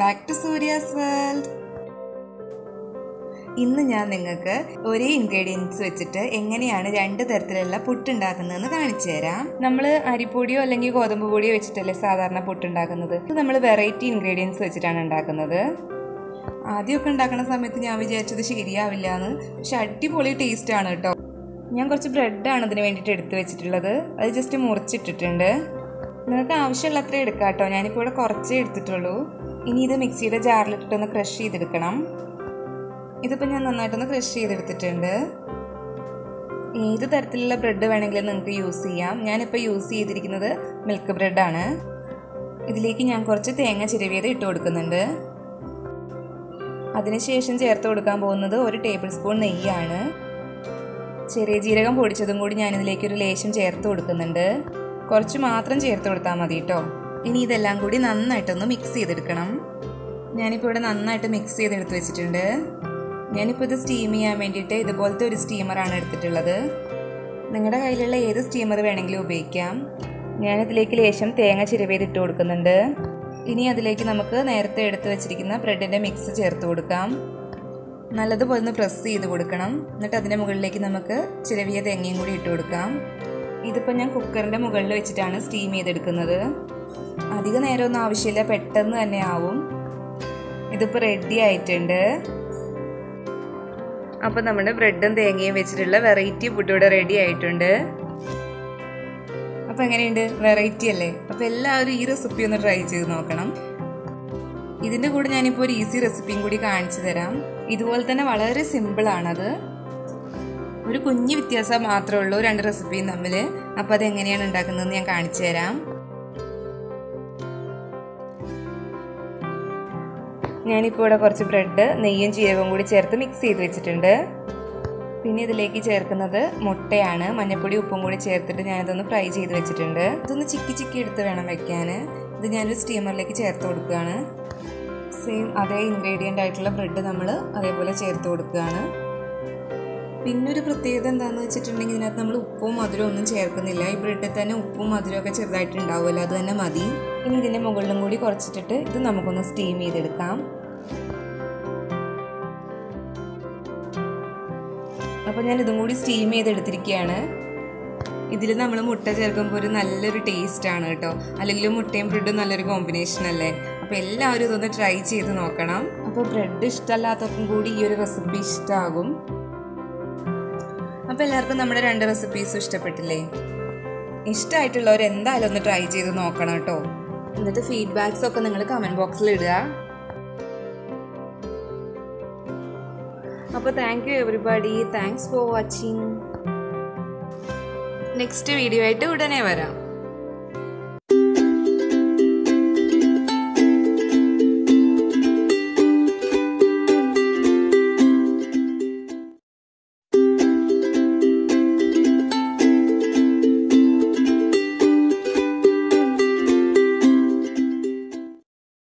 back to Surya's world ഇന്ന് ഞാൻ നിങ്ങൾക്ക് ഒരേ ഇൻഗ്രീഡിയൻസ് വെച്ചിട്ട് എങ്ങനെയാണ് രണ്ട് തരത്തിലുള്ള പുട്ടുണ്ടാക്കുന്നതെന്ന് കാണിച്ചു തരാം നമ്മൾ അരിപ്പൊടിയോ അല്ലെങ്കിൽ ഗോതമ്പ് പൊടിയോ വെച്ചിട്ടല്ലേ സാധാരണ പുട്ടുണ്ടാക്കുന്നത് ഇത് നമ്മൾ വെറൈറ്റി ഇൻഗ്രീഡിയൻസ് വെച്ചിട്ടാണ് ഉണ്ടാക്കുന്നത് ആദ്യമൊക്കെ ഉണ്ടാക്കുന്ന സമയത്ത് ഞാൻ വിചാരിച്ചത് ശരിയാവില്ല എന്ന് പക്ഷെ അടിപൊളി ടേസ്റ്റ് ആണ് കേട്ടോ ഞാൻ കുറച്ച് ബ്രെഡാണ് ഇതിന് വേണ്ടിയിട്ട് എടുത്ത് വെച്ചിട്ടുള്ളത് അത് ജസ്റ്റ് മുറിച്ചിട്ടിട്ടുണ്ട് നിങ്ങൾക്ക് ആവശ്യമുള്ള അത്ര എടുക്കാം കേട്ടോ ഞാനിപ്പോൾ ഇവിടെ കുറച്ചേ എടുത്തിട്ടുള്ളൂ ഇനി ഇത് മിക്സിയുടെ ജാറിലിട്ടിട്ടൊന്ന് ക്രഷ് ചെയ്തെടുക്കണം ഇതിപ്പോൾ ഞാൻ നന്നായിട്ടൊന്ന് ക്രഷ് ചെയ്തെടുത്തിട്ടുണ്ട് ഏത് തരത്തിലുള്ള ബ്രെഡ് വേണമെങ്കിലും നിങ്ങൾക്ക് യൂസ് ചെയ്യാം ഞാനിപ്പോൾ യൂസ് ചെയ്തിരിക്കുന്നത് മിൽക്ക് ബ്രെഡാണ് ഇതിലേക്ക് ഞാൻ കുറച്ച് തേങ്ങ ചിരവിയത് ഇട്ട് കൊടുക്കുന്നുണ്ട് അതിനുശേഷം ചേർത്ത് കൊടുക്കാൻ പോകുന്നത് ഒരു ടേബിൾ സ്പൂൺ നെയ്യാണ് ചെറിയ ജീരകം പൊടിച്ചതും കൂടി ഞാനിതിലേക്ക് ഒരു ലേശം ചേർത്ത് കൊടുക്കുന്നുണ്ട് കുറച്ച് മാത്രം ചേർത്ത് കൊടുത്താൽ മതി കേട്ടോ ഇനി ഇതെല്ലാം കൂടി നന്നായിട്ടൊന്ന് മിക്സ് ചെയ്തെടുക്കണം ഞാനിപ്പോൾ ഇവിടെ നന്നായിട്ട് മിക്സ് ചെയ്തെടുത്ത് വെച്ചിട്ടുണ്ട് ഞാനിപ്പോൾ ഇത് സ്റ്റീം ചെയ്യാൻ വേണ്ടിയിട്ട് ഇതുപോലത്തെ ഒരു സ്റ്റീമറാണ് എടുത്തിട്ടുള്ളത് നിങ്ങളുടെ കയ്യിലുള്ള ഏത് സ്റ്റീമർ വേണമെങ്കിലും ഉപയോഗിക്കാം ഞാനിതിലേക്ക് ലേശം തേങ്ങ ചിരവേത് ഇട്ട് കൊടുക്കുന്നുണ്ട് ഇനി അതിലേക്ക് നമുക്ക് നേരത്തെ എടുത്ത് വെച്ചിരിക്കുന്ന ബ്രെഡിൻ്റെ മിക്സ് ചേർത്ത് കൊടുക്കാം നല്ലതുപോലെ ഒന്ന് പ്രസ് ചെയ്ത് കൊടുക്കണം എന്നിട്ട് അതിൻ്റെ മുകളിലേക്ക് നമുക്ക് ചിരവിയ തേങ്ങയും കൂടി ഇട്ട് കൊടുക്കാം ഇതിപ്പോൾ ഞാൻ കുക്കറിൻ്റെ മുകളിൽ വെച്ചിട്ടാണ് സ്റ്റീം ചെയ്തെടുക്കുന്നത് അധിക നേരമൊന്നും ആവശ്യമില്ല പെട്ടെന്ന് തന്നെ ആവും ഇതിപ്പോൾ റെഡി ആയിട്ടുണ്ട് അപ്പോൾ നമ്മുടെ ബ്രെഡും തേങ്ങയും വെച്ചിട്ടുള്ള വെറൈറ്റി ഫുഡ് ഇവിടെ റെഡി ആയിട്ടുണ്ട് അപ്പോൾ എങ്ങനെയുണ്ട് വെറൈറ്റി അല്ലേ അപ്പോൾ എല്ലാവരും ഈ റെസിപ്പി ഒന്ന് ട്രൈ ചെയ്ത് നോക്കണം ഇതിൻ്റെ കൂടെ ഞാനിപ്പോൾ ഒരു ഈസി റെസിപ്പിയും കൂടി കാണിച്ചു തരാം ഇതുപോലെ തന്നെ വളരെ സിമ്പിളാണത് ഒരു കുഞ്ഞു വ്യത്യാസം മാത്രമേ ഉള്ളൂ രണ്ട് റെസിപ്പിയും തമ്മിൽ അപ്പോൾ അതെങ്ങനെയാണ് ഉണ്ടാക്കുന്നതെന്ന് ഞാൻ കാണിച്ചു തരാം ഞാനിപ്പോൾ ഇവിടെ കുറച്ച് ബ്രെഡ് നെയ്യും ജീരകവും കൂടി ചേർത്ത് മിക്സ് ചെയ്ത് വെച്ചിട്ടുണ്ട് പിന്നെ ഇതിലേക്ക് ചേർക്കുന്നത് മുട്ടയാണ് മഞ്ഞപ്പൊടി ഉപ്പും കൂടി ചേർത്തിട്ട് ഞാനിതൊന്ന് ഫ്രൈ ചെയ്ത് വെച്ചിട്ടുണ്ട് ഇതൊന്ന് ചിക്കി ചിക്കി എടുത്ത് വേണം വെക്കാൻ ഇത് ഞാനൊരു സ്റ്റീമറിലേക്ക് ചേർത്ത് കൊടുക്കുകയാണ് സെയിം അതേ ഇൻഗ്രീഡിയൻ്റ് ആയിട്ടുള്ള ബ്രെഡ് നമ്മൾ അതേപോലെ ചേർത്ത് കൊടുക്കുകയാണ് പിന്നെ ഒരു പ്രത്യേകത എന്താണെന്ന് വെച്ചിട്ടുണ്ടെങ്കിൽ ഇതിനകത്ത് നമ്മൾ ഉപ്പും മധുരവും ഒന്നും ചേർക്കുന്നില്ല ഈ ബ്രെഡിൽ തന്നെ ഉപ്പും മധുരവും ഒക്കെ ചെറുതായിട്ട് ഉണ്ടാവുമല്ലോ അത് തന്നെ മതി ഇനി ഇതിൻ്റെ മുകളിലും കൂടി കുറച്ചിട്ടിട്ട് ഇത് നമുക്കൊന്ന് സ്റ്റീം ചെയ്തെടുക്കാം അപ്പോൾ ഞാൻ ഇതും കൂടി സ്റ്റീം ചെയ്തെടുത്തിരിക്കുകയാണ് ഇതിൽ നമ്മൾ മുട്ട ചേർക്കുമ്പോൾ ഒരു നല്ലൊരു ടേസ്റ്റ് ആണ് കേട്ടോ അല്ലെങ്കിൽ മുട്ടയും ബ്രെഡും നല്ലൊരു കോമ്പിനേഷൻ അല്ലേ അപ്പോൾ എല്ലാവരും ഇതൊന്ന് ട്രൈ ചെയ്ത് നോക്കണം അപ്പോൾ ബ്രെഡ് ഇഷ്ടമല്ലാത്തവർക്കും കൂടി ഈ ഒരു റെസിപ്പി ഇഷ്ടമാകും അപ്പോൾ എല്ലാവർക്കും നമ്മുടെ രണ്ട് റെസിപ്പീസും ഇഷ്ടപ്പെട്ടില്ലേ ഇഷ്ടമായിട്ടുള്ളവർ എന്തായാലും ഒന്ന് ട്രൈ ചെയ്ത് നോക്കണം കേട്ടോ എന്നിട്ട് ഫീഡ്ബാക്സ് ഒക്കെ നിങ്ങൾ കമൻറ്റ് ബോക്സിൽ ഇടുക അപ്പോൾ thank you everybody thanks for watching next video ആയിട്ട് ഉടനെ വരാം